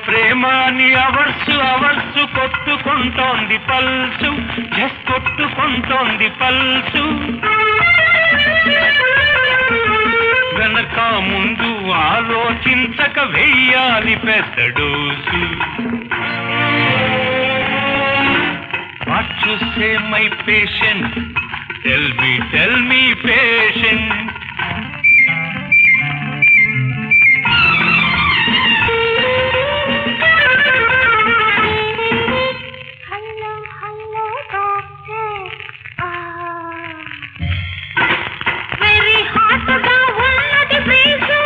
ప్రేమ అని hours hours కొట్టుకుంటోంది pulse జస్ కొట్టుకుంటోంది పల్సు వెనక ముందు ఆలోచించక వెయ్యాలి పెద్ద dose what to say my patient tell me tell me patient hello hello doctor very hot గా ఉన్నది ఫీజు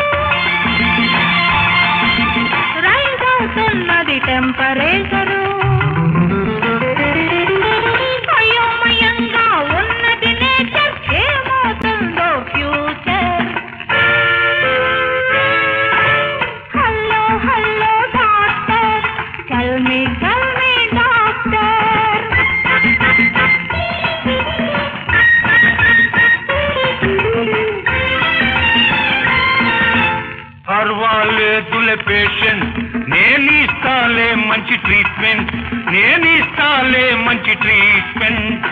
రైజ్ అవుతున్నది టెంపరేచరు అయోమయంగా ఉన్నది నేచర్ ఏమవుతుందో future hello hello doctor tell me tell me doctor పర్వాలేదులే పేషెంట్ నేను ఇస్తాలే మంచి ట్రీట్మెంట్ నేను ఇస్తాలే మంచి ట్రీట్మెంట్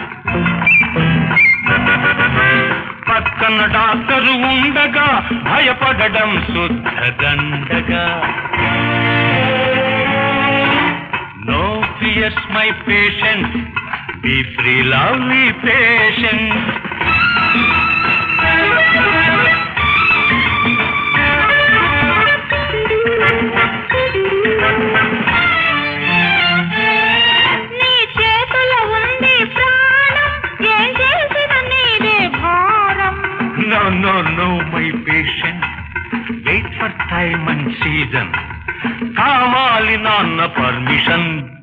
పక్కన డాక్టరు ఉండగా భయపడడం శుద్ధ దండగా no fears my patient be free lovely patient నీ చేతులో ఉంది ప్రాణం ఏం చేసిన నీదే భారం No, no, no, my patient. Wait for time and season. కావాలి నాన్న పర్మిషన్